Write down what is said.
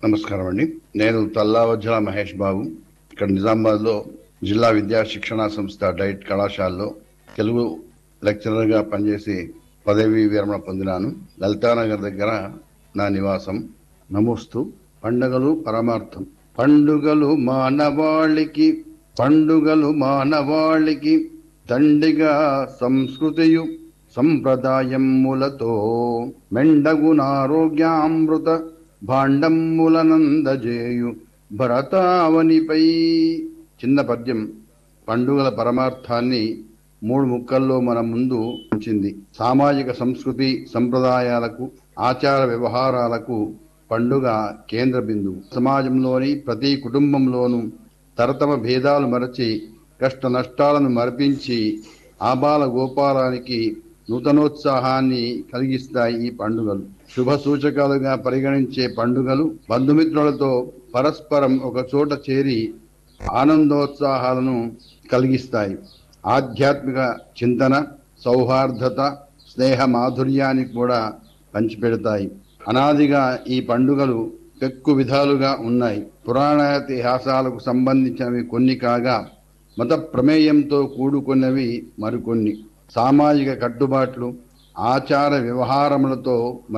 నమస్కారం అండి నేను తల్లావజ్జల మహేష్ బాబు ఇక్కడ నిజామాబాద్ లో జిల్లా విద్యా శిక్షణ సంస్థ డైట్ కళాశాలలో తెలుగు లెక్చరర్ గా పనిచేసి పదవి విరమణ పొందినాను లలితానగర్ దగ్గర నా నివాసం నమోస్తు పండుగలు పరమార్థం పండుగలు మానవాళికి పండుగలు మానవాళికి దండిగా సంస్కృతియు సంప్రదాయములతో మెండగునారోగ్యామృత భాండమ్ములనందజేయు భరతావనిపై చిన్న పద్యం పండుగల పరమార్థాన్ని మూడు ముక్కల్లో మన ముందు ఉంచింది సామాజిక సంస్కృతి సంప్రదాయాలకు ఆచార వ్యవహారాలకు పండుగ కేంద్ర బిందువు సమాజంలోని ప్రతి కుటుంబంలోనూ తరతమ భేదాలు మరచి కష్ట నష్టాలను మరిపించి ఆబాల గోపాలానికి నూతనోత్సాహాన్ని కలిగిస్తాయి ఈ పండుగలు శుభ సూచకాలుగా పరిగణించే పండుగలు బంధుమిత్రులతో పరస్పరం ఒక చోట చేరి ఆనందోత్సాహాలను కలిగిస్తాయి ఆధ్యాత్మిక చింతన సౌహార్దత స్నేహ మాధుర్యాన్ని కూడా పంచిపెడతాయి అనాదిగా ఈ పండుగలు పెక్కు విధాలుగా ఉన్నాయి పురాణ ఇతిహాసాలకు సంబంధించినవి కొన్ని కాగా మత ప్రమేయంతో కూడుకున్నవి మరికొన్ని సామాజిక కట్టుబాట్లు ఆచార వ్యవహారములతో